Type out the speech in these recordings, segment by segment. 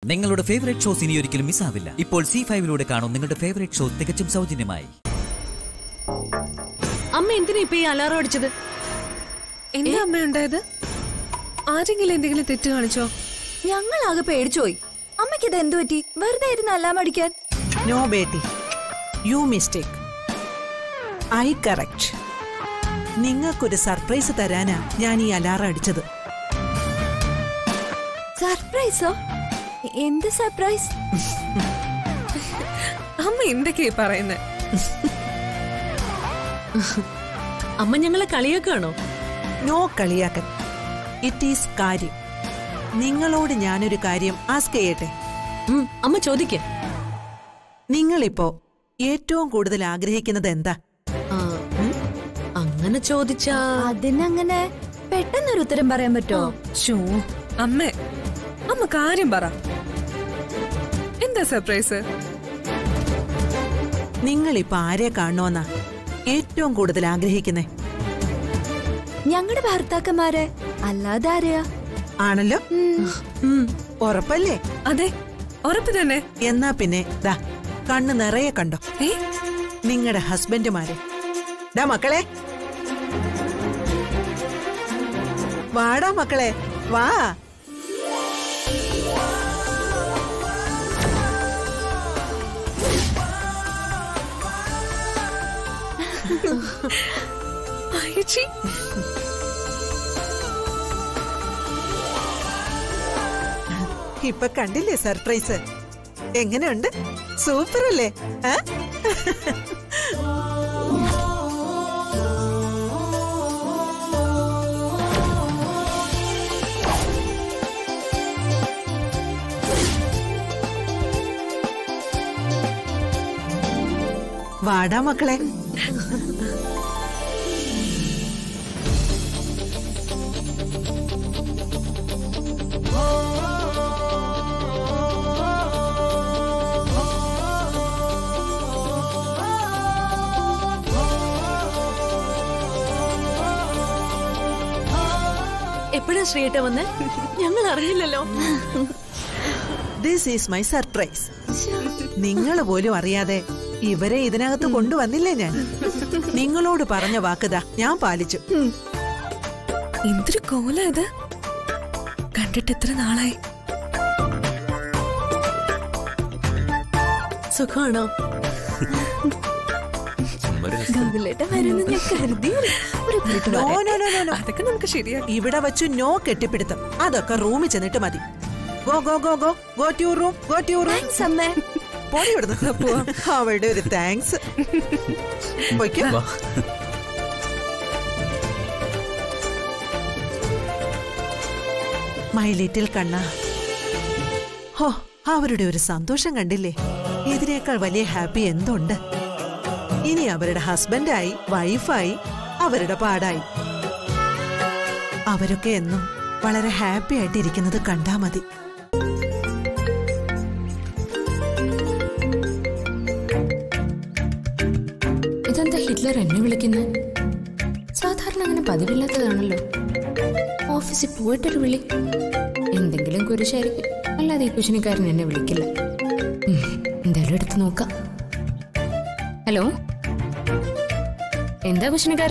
നിങ്ങളുടെ favourite shows ഇനി ഒരിക്കലും മിസ്സാവില്ല ഇപ്പോൾ സി ഫൈവിലൂടെ കാണും നിങ്ങളുടെ ഫേവറേറ്റ് ഷോ തികച്ചും സൗജന്യമായി അമ്മ എന്തിനാ ഇപ്പൊ ഈ അലാറം അടിച്ചത് എന്താ അമ്മ ഉണ്ടായത് ആരെങ്കിലും എന്തെങ്കിലും തെറ്റ് കാണിച്ചോ ഞങ്ങളാകെ പേടിച്ചുപോയി അമ്മയ്ക്ക് ഇത് എന്തു പറ്റി വെറുതെ ഇരുന്ന് അല്ലാം അടിക്കാൻ നോ ബേട്ടി യു മിസ്റ്റേക്ക് ഐ കറക്റ്റ് നിങ്ങൾക്കൊരു സർപ്രൈസ് തരാനാ ഞാൻ ഈ അലാറം അടിച്ചത് സർപ്രൈസോ എന്ത് സർപ്രൈസ് അമ്മ എന്തൊക്കെയാ പറയുന്നത് അമ്മ ഞങ്ങളെ കളിയാക്കാണോ നോ കളിയാക്കൻ ഇറ്റ് ഈസ് കാര്യം നിങ്ങളോട് ഞാനൊരു കാര്യം ആസ്ക് ചെയ്യട്ടെ ഉം, അമ്മ ചോദിക്ക നിങ്ങളിപ്പോ ഏറ്റവും കൂടുതൽ ആഗ്രഹിക്കുന്നത് എന്താ അങ്ങനെ ചോദിച്ചാ അതിനങ്ങനെ പെട്ടെന്നൊരു ഉത്തരം പറയാൻ പറ്റുമോ ഷോ അമ്മ അമ്മ കാര്യം പറ എന്താ സർപ്രൈസ് നിങ്ങളിപ്പോ ആരെ കാണണോന്നാ ഏറ്റവും കൂടുതൽ ആഗ്രഹിക്കുന്നേ ഞങ്ങളുടെ ഭർത്താക്കന്മാരെ അല്ലാതെ ആരെയാ ആണല്ലോ ഉം, ഉറപ്പല്ലേ അതെ ഉറപ്പ് തന്നെ എന്നാ പിന്നെ ദാ കണ്ണ് നിറയെ കണ്ടോ ഏ നിങ്ങളുടെ ഹസ്ബൻഡുമാരെ ഡാ മക്കളെ വാടാ മക്കളെ വാ അയച്ചി ഇപ്പൊ കണ്ടില്ലേ സർപ്രൈസ് എങ്ങനെയുണ്ട് സൂപ്പർ അല്ലേ ആ? വാടാ മക്കളെ എപ്പോഴാ ശ്രീയേട്ട വന്ന് ഞങ്ങൾ അറിയില്ലല്ലോ ദിസ് ഈസ് മൈ സർപ്രൈസ് നിങ്ങൾ പോലും അറിയാതെ ഇവരെ ഇതിനകത്ത് കൊണ്ടുവന്നില്ലേ ഞാൻ നിങ്ങളോട് പറഞ്ഞ വാക്കുതാ ഞാൻ പാലിച്ചു എന്തൊരു കോല ഇത് കണ്ടിട്ട് എത്ര നാളായി സുഖമാണോ ഗോകുലേട്ട വരുന്ന ഞാൻ കരുതി ഒരു മിനിറ്റ് നോ വരാം. നോ നോ നോ നോ അതൊക്കെ നമുക്ക് ശരിയാക്കി ഇവിടെ വച്ചു നോ കെട്ടിപ്പിടുത്തം അതൊക്കെ റൂമിൽ ചെന്നിട്ട് മതി go go go go go to room go to room Thanks, അമ്മേ പോടി ഇവിടുന്ന് അവളുടെ ഒരു താങ്ക്സ് വാ. മൈ ലിറ്റിൽ കണ്ണ ഹോ അവരുടെ ഒരു സന്തോഷം കണ്ടില്ലേ ഇതിനേക്കാൾ വലിയ ഹാപ്പി എന്തുണ്ട് ഇനി അവരുടെ ഹസ്ബൻഡായി വൈഫായി അവരുടെ പാടായി അവരൊക്കെ എന്നും വളരെ ഹാപ്പി ആയിട്ടിരിക്കുന്നത് കണ്ടാ മതി ഇതെന്താ ഹിറ്റ്ലർ എന്നെ വിളിക്കുന്നത് സാധാരണ അങ്ങനെ പതിവില്ലാത്തതാണല്ലോ ഓഫീസിൽ പോയിട്ടൊരു വിളി എന്തെങ്കിലും കുരിശായിരിക്കും അല്ലാതെ ഈ കുശിനിക്കാരൻ എന്നെ വിളിക്കില്ല ഉം, എന്തായാലും എടുത്ത് നോക്കാം ഹലോ എന്താ കുശിനിക്കാര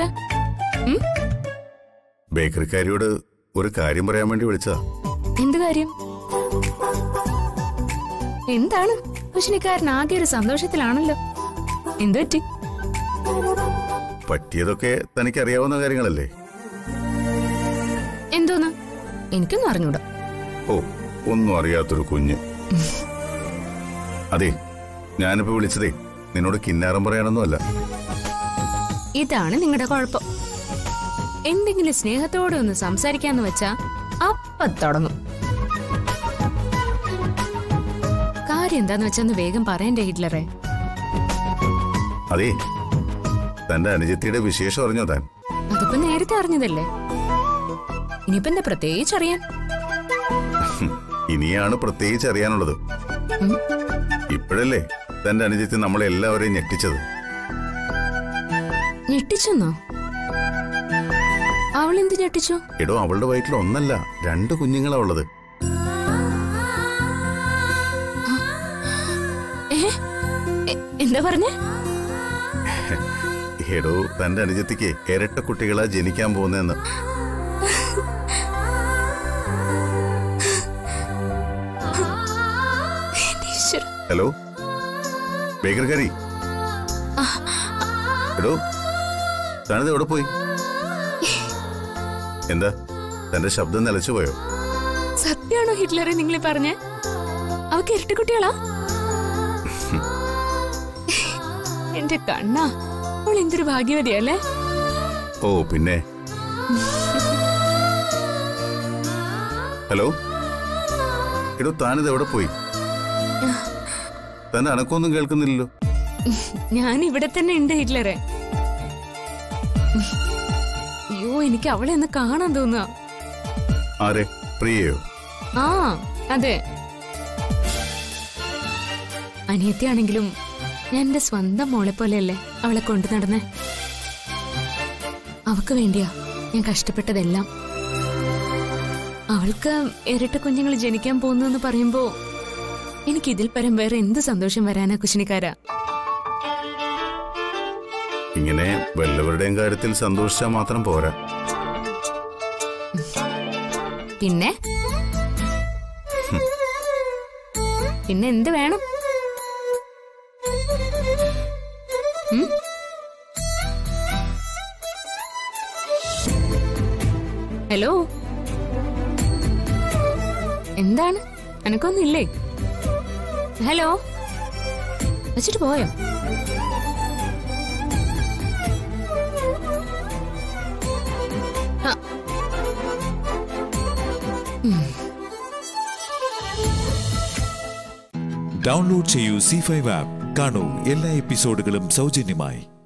ബേക്കറിക്കാരിയോട് ഒരു കാര്യം പറയാൻ വേണ്ടി വിളിച്ചതാ എന്ത് കാര്യം എന്താണ് കുശിനിക്കാരൻ ആകെ ഒരു സന്തോഷത്തിലാണല്ലോ എന്തു പറ്റി പറ്റിയതൊക്കെ തനിക്ക് അറിയാവുന്ന കാര്യങ്ങളല്ലേ എന്തോന്ന് എനിക്കൊന്നും അറിഞ്ഞൂടാ ഓ ഒന്നും അറിയാത്തൊരു കുഞ്ഞ് അതെ ഞാനിപ്പോ വിളിച്ചതേ നിന്നോട് കിന്നാരം പറയാനൊന്നുമല്ല ഇതാണ് നിങ്ങളുടെ കുഴപ്പം എന്തെങ്കിലും സ്നേഹത്തോടെ ഒന്ന് സംസാരിക്കാന്ന് വെച്ചാ അപ്പ തുടങ്ങും കാര്യം എന്താന്ന് വെച്ചാ ഒന്ന് വേഗം പറയണ്ടേ ഹിറ്റ്ലറെ അതെ തന്റെ അനുജത്തിയുടെ വിശേഷം അറിഞ്ഞോ താൻ അതിപ്പോ നേരത്തെ അറിഞ്ഞതല്ലേ ഇനിയിപ്പോ എന്താ പ്രത്യേകിച്ച് അറിയാൻ ഇനിയാണ് പ്രത്യേകിച്ച് അറിയാനുള്ളത് ഉം. ഇപ്പോഴല്ലേ തന്റെ അനുജത്തി നമ്മളെ എല്ലാവരെയും ഞെട്ടിച്ചത് ഞെട്ടിച്ചെന്നോ അവളെന്ത് ഞെട്ടിച്ചു എടോ അവളുടെ വയറ്റിൽ ഒന്നല്ല രണ്ട് കുഞ്ഞുങ്ങളാ ഉള്ളത് ഏ? എ- എന്താ പറഞ്ഞേ എടോ തന്റെ അനുജത്തിക്ക് ഇരട്ട കുട്ടികളാ ജനിക്കാൻ പോകുന്നതെന്ന് ഈശ്വര ഹലോ ബേക്കർക്കാരി എടോ താനിത് എവിടെ പോയി എന്താ തന്റെ ശബ്ദം നിലച്ചു പോയോ സത്യാണോ ഹിറ്റ്ലറെ നിങ്ങൾ പറഞ്ഞേ അവക്ക് ഇരട്ടക്കുട്ടികളാ എന്റെ കണ്ണാ അവൾ എന്തൊരു ഭാഗ്യവതിയല്ലേ ഓ പിന്നെ ഹലോ എടോ താനിത് എവിടെ പോയി തന്റെ അനക്കൊന്നും കേൾക്കുന്നില്ലല്ലോ ഞാൻ ഇവിടെ തന്നെ ഉണ്ട് ഹിറ്റ്ലറെ അയ്യോ എനിക്ക് അവളെ ഒന്ന് കാണാൻ തോന്നുക ആരെ പ്രിയയോ ആ അതെ അനിയത്തിയാണെങ്കിലും ഞാൻ എന്റെ സ്വന്തം മോളെ പോലെയല്ലേ അവളെ കൊണ്ടു നടന്നേ അവക്ക് വേണ്ടിയാ ഞാൻ കഷ്ടപ്പെട്ടതെല്ലാം അവൾക്ക് ഇരട്ട കുഞ്ഞുങ്ങൾ ജനിക്കാൻ പോകുന്നു എന്ന് പറയുമ്പോ എനിക്ക് ഇതിൽ പരം വേറെ എന്ത് സന്തോഷം വരാനാ കുശിനിക്കാരാ ഇങ്ങനെ വല്ലവരുടെയും കാര്യത്തിൽ സന്തോഷിച്ചാൽ മാത്രം പോരാ പിന്നെ പിന്നെ എന്ത് വേണം ഉം? ഹലോ എന്താണ് എനക്കൊന്നില്ലേ ഹലോ വെച്ചിട്ട് പോയോ ആ. ഡൗൺലോഡ് ചെയ്യൂ സി ഫൈവ് ആപ്പ് കാണൂ എല്ലാ എപ്പിസോഡുകളും സൗജന്യമായി